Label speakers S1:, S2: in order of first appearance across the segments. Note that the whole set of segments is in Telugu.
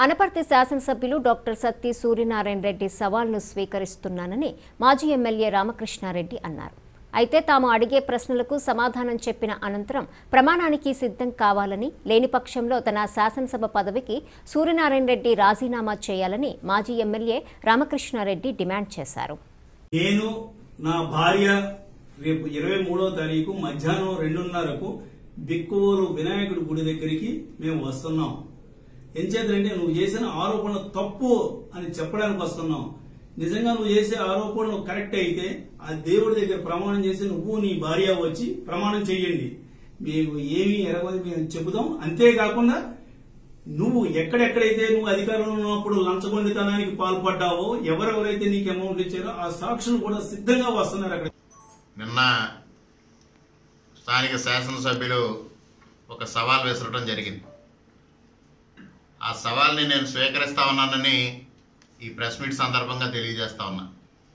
S1: అనపర్తి శాసనసభ్యులు డాక్టర్ సత్తి సూర్యనారాయణ రెడ్డి సవాల్ను స్వీకరిస్తున్నానని మాజీ ఎమ్మెల్యే రామకృష్ణారెడ్డి అన్నారు అయితే తాము అడిగే ప్రశ్నలకు సమాధానం చెప్పిన అనంతరం ప్రమాణానికి సిద్ధం కావాలని లేని పక్షంలో తన శాసనసభ పదవికి సూర్యనారాయణ రెడ్డి రాజీనామా చేయాలని మాజీ ఎమ్మెల్యే రామకృష్ణారెడ్డి డిమాండ్ చేశారు
S2: నేను నా భార్య రేపు ఇరవై మూడో తారీఖు మధ్యాహ్నం రెండున్నరకు బిక్కువోలు వినాయకుడి గుడి దగ్గరికి మేము వస్తున్నాం ఎంచేతంటే నువ్వు చేసిన ఆరోపణ తప్పు అని చెప్పడానికి వస్తున్నాం నిజంగా నువ్వు చేసే ఆరోపణలు కరెక్ట్ అయితే ఆ దేవుడి దగ్గర ప్రమాణం చేసి నువ్వు నీ భార్య వచ్చి ప్రమాణం చేయండి మేము ఏమీ ఎరగని మేము చెబుదాం అంతేకాకుండా నువ్వు ఎక్కడెక్కడైతే నువ్వు అధికారంలో ఉన్నప్పుడు లంచగొండితనానికి పాల్పడ్డావో ఎవరెవరైతే నీకు అమౌంట్ ఇచ్చారో ఆ సాక్షులు కూడా సిద్ధంగా వస్తున్నారు అక్కడ
S3: నిన్న స్థానిక శాసనసభ్యులు ఒక సవాల్ విసరడం జరిగింది ఆ సవాల్ని నేను స్వీకరిస్తా ఉన్నానని ఈ ప్రెస్ మీట్ సందర్భంగా తెలియజేస్తా ఉన్నా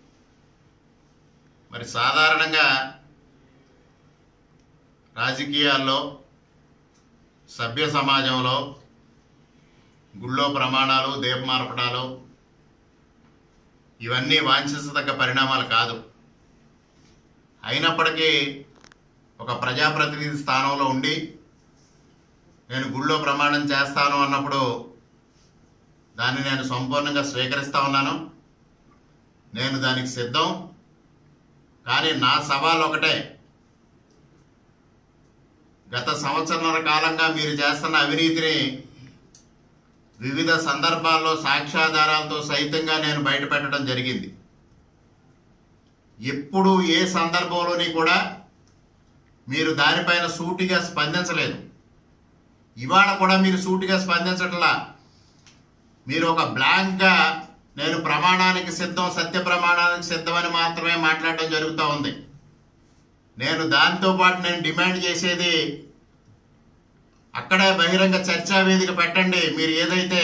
S3: మరి సాధారణంగా రాజకీయాల్లో సభ్య సమాజంలో గుళ్ళో ప్రమాణాలు దీపమార్పడాలు ఇవన్నీ వాంఛించదగ్గ పరిణామాలు కాదు అయినప్పటికీ ఒక ప్రజాప్రతినిధి స్థానంలో ఉండి నేను గుళ్ళో ప్రమాణం చేస్తాను అన్నప్పుడు దాన్ని నేను సంపూర్ణంగా స్వీకరిస్తా ఉన్నాను నేను దానికి సిద్ధం కానీ నా సవాల్ ఒకటే గత సంవత్సరాల కాలంగా మీరు చేస్తున్న అవినీతిని వివిధ సందర్భాల్లో సాక్ష్యాధారాలతో సహితంగా నేను బయటపెట్టడం జరిగింది ఎప్పుడు ఏ సందర్భంలోని కూడా మీరు దానిపైన సూటిగా స్పందించలేదు ఇవాళ కూడా మీరు సూటిగా స్పందించట్లా మీరు ఒక బ్లాంక్గా నేను ప్రమాణానికి సిద్ధం సత్య ప్రమాణానికి సిద్ధమని మాత్రమే మాట్లాడడం జరుగుతూ ఉంది నేను దాంతో పాటు నేను డిమాండ్ చేసేది అక్కడే బహిరంగ చర్చా వేదిక పెట్టండి మీరు ఏదైతే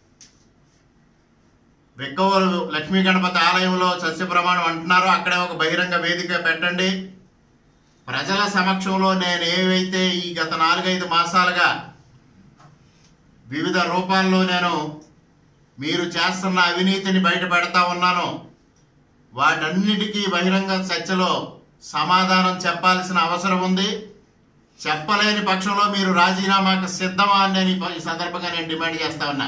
S3: వెక్కవోలు లక్ష్మీ గణపతి ఆలయంలో సస్య ప్రమాణం అంటున్నారో అక్కడే ఒక బహిరంగ వేదిక పెట్టండి ప్రజల సమక్షంలో నేను ఏవైతే ఈ గత నాలుగైదు మాసాలుగా వివిధ రూపాల్లో నేను మీరు చేస్తున్న అవినీతిని బయట పెడతా ఉన్నాను వాటన్నిటికీ బహిరంగ చర్చలో సమాధానం చెప్పాల్సిన అవసరం ఉంది చెప్పలేని పక్షంలో మీరు రాజీనామాకు సిద్ధమా అని నేను ఈ- ఈ సందర్భంగా నేను డిమాండ్ చేస్తా ఉన్నా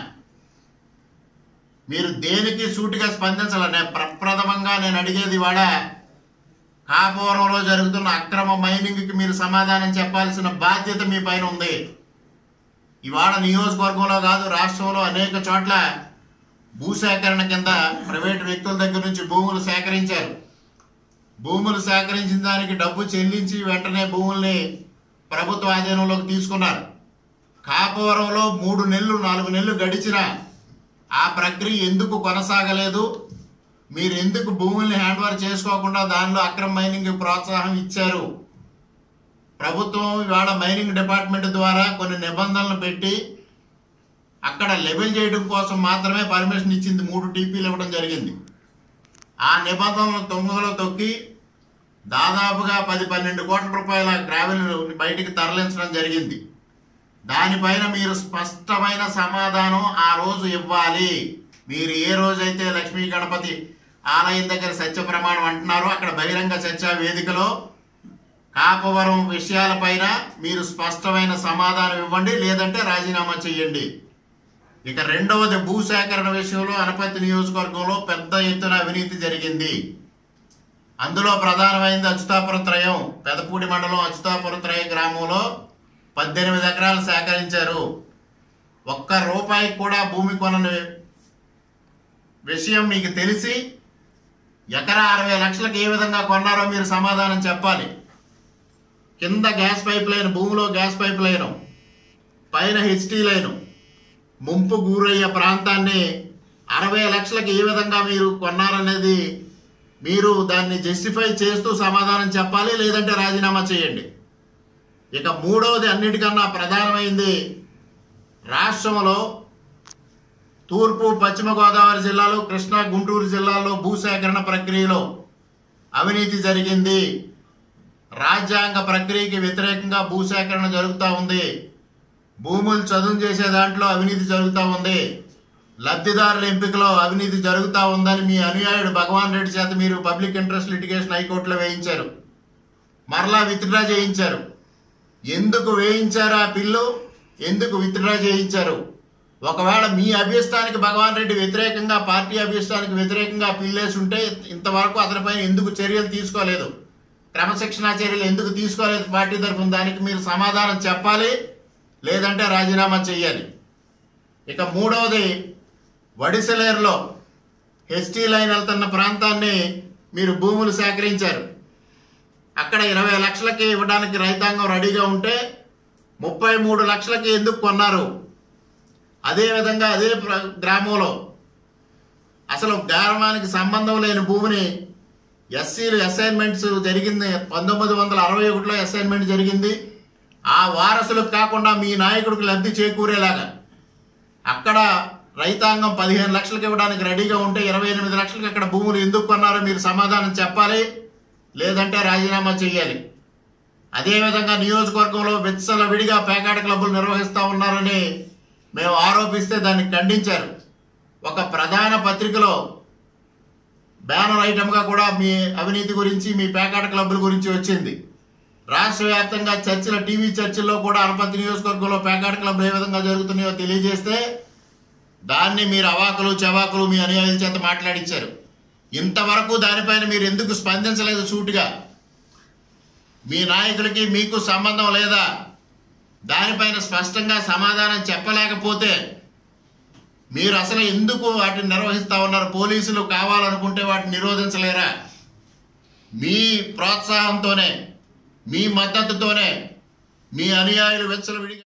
S3: మీరు దేనికి సూటిగా స్పందించాల నేను ప్రప్రథమంగా నేను అడిగేది వాడ కాపురంలో జరుగుతున్న అక్రమ మైనింగ్కి మీరు సమాధానం చెప్పాల్సిన బాధ్యత మీ పైన ఉంది ఇవాళ నియోజకవర్గంలో కాదు రాష్ట్రంలో అనేక చోట్ల భూసేకరణ కింద ప్రైవేటు వ్యక్తుల దగ్గర నుంచి భూములు సేకరించారు భూములు సేకరించిన దానికి డబ్బు చెల్లించి వెంటనే భూముల్ని ప్రభుత్వ ఆధీనంలోకి తీసుకున్నారు కాపవరంలో మూడు నెలలు నాలుగు నెలలు గడిచిన ఆ ప్రక్రియ ఎందుకు కొనసాగలేదు మీరు ఎందుకు భూముల్ని హ్యాండ్ ఓవర్ చేసుకోకుండా దానిలో అక్రమ మైనింగ్ ప్రోత్సాహం ఇచ్చారు ప్రభుత్వం ఇవాళ మైనింగ్ డిపార్ట్మెంట్ ద్వారా కొన్ని నిబంధనలు పెట్టి అక్కడ లెవెల్ చేయడం కోసం మాత్రమే పర్మిషన్ ఇచ్చింది మూడు టీపీలు ఇవ్వడం జరిగింది ఆ నిబంధనలు తొమ్మిదిలో తొక్కి దాదాపుగా పది పన్నెండు కోట్ల రూపాయల గ్రావెల్ బయటికి తరలించడం జరిగింది దానిపైన మీరు స్పష్టమైన సమాధానం ఆ రోజు ఇవ్వాలి మీరు ఏ రోజైతే లక్ష్మీ గణపతి ఆలయం దగ్గర సత్య ప్రమాణం అంటున్నారో అక్కడ బహిరంగ చర్చా వేదికలో కాపవరం విషయాలపైన మీరు స్పష్టమైన సమాధానం ఇవ్వండి లేదంటే రాజీనామా చేయండి ఇక రెండవది భూసేకరణ విషయంలో అనపతి నియోజకవర్గంలో పెద్ద ఎత్తున అవినీతి జరిగింది అందులో ప్రధానమైనది అచ్యుతాపురం త్రయం పెదపూడి మండలం అచ్యుతాపురం త్రయ గ్రామంలో పద్దెనిమిది ఎకరాలు సేకరించారు ఒక్క రూపాయికి కూడా భూమి కొనని విషయం మీకు తెలిసి ఎకరా అరవై లక్షలకు ఏ విధంగా కొన్నారో మీరు సమాధానం చెప్పాలి కింద గ్యాస్ పైప్ లైన్ భూమిలో గ్యాస్ పైప్ లైను పైన హెచ్టీ లైను ముంపు గురయ్యే ప్రాంతాన్ని అరవై లక్షలకు ఏ విధంగా మీరు కొన్నారనేది మీరు దాన్ని జస్టిఫై చేస్తూ సమాధానం చెప్పాలి లేదంటే రాజీనామా చేయండి ఇక మూడవది అన్నిటికన్నా ప్రధానమైంది రాష్ట్రంలో తూర్పు పశ్చిమ గోదావరి జిల్లాలో కృష్ణా గుంటూరు జిల్లాల్లో భూసేకరణ ప్రక్రియలో అవినీతి జరిగింది రాజ్యాంగ ప్రక్రియకి వ్యతిరేకంగా భూసేకరణ జరుగుతూ ఉంది భూములు చదును చేసే దాంట్లో అవినీతి జరుగుతూ ఉంది లబ్ధిదారుల ఎంపికలో అవినీతి జరుగుతూ ఉందని మీ అనుయాయుడు భగవాన్ రెడ్డి చేత మీరు పబ్లిక్ ఇంట్రెస్ట్ లిటిగేషన్ హైకోర్టులో వేయించారు మరలా విత్డ్రా చేయించారు ఎందుకు వేయించారు ఆ పిల్లు ఎందుకు విత్డ్రా చేయించారు ఒకవేళ మీ అభ్యస్తానికి భగవాన్ రెడ్డి వ్యతిరేకంగా పార్టీ అభ్యస్తానికి వ్యతిరేకంగా పిల్లేసి ఉంటే ఇంతవరకు అతనిపైన ఎందుకు చర్యలు తీసుకోలేదు క్రమశిక్షణా చర్యలు ఎందుకు తీసుకోలేదు పార్టీ తరఫున దానికి మీరు సమాధానం చెప్పాలి లేదంటే రాజీనామా చేయాలి ఇక మూడవది వడిసెలేరులో హెచ్టీ లైన్ వెళ్తున్న ప్రాంతాన్ని మీరు భూములు సేకరించారు అక్కడ ఇరవై లక్షలకి ఇవ్వడానికి రైతాంగం రెడీగా ఉంటే ముప్పై మూడు లక్షలకి ఎందుకు కొన్నారు అదేవిధంగా అదే ప్ర- గ్రామంలో అసలు గ్రామానికి సంబంధం లేని భూమిని ఎస్సీలు అసైన్మెంట్స్ జరిగింది పంతొమ్మిది వందల అరవై ఒకటిలో అసైన్మెంట్ జరిగింది ఆ వారసులకు కాకుండా మీ నాయకుడికి లబ్ధి చేకూరేలాగా అక్కడ రైతాంగం పదిహేను లక్షలకు ఇవ్వడానికి రెడీగా ఉంటే ఇరవై ఎనిమిది లక్షలకు అక్కడ భూములు ఎందుకు కొన్నారో మీరు సమాధానం చెప్పాలి లేదంటే రాజీనామా చేయాలి అదేవిధంగా నియోజకవర్గంలో విత్సల విడిగా పేకాట క్లబ్బులు నిర్వహిస్తూ ఉన్నారని మేము ఆరోపిస్తే దాన్ని ఖండించారు ఒక ప్రధాన పత్రికలో బ్యానర్ ఐటమ్గా కూడా మీ అవినీతి గురించి మీ పేకాట క్లబ్బుల గురించి వచ్చింది రాష్ట్ర వ్యాప్తంగా చర్చల టీవీ చర్చల్లో కూడా అనపతి నియోజకవర్గంలో పేకాట క్లబ్లు ఏ విధంగా జరుగుతున్నాయో తెలియజేస్తే దాన్ని మీరు అవాకులు చవాకులు మీ అనుయాయుల చేత మాట్లాడించారు ఇంతవరకు దానిపైన మీరు ఎందుకు స్పందించలేదు సూటిగా మీ నాయకులకి మీకు సంబంధం లేదా దానిపైన స్పష్టంగా సమాధానం చెప్పలేకపోతే మీరు అసలు ఎందుకు వాటిని నిర్వహిస్తా ఉన్నారు పోలీసులు కావాలనుకుంటే వాటిని నిరోధించలేరా మీ ప్రోత్సాహంతోనే మీ మద్దతుతోనే మీ అనుయాయులు వెచ్చలు విడిగా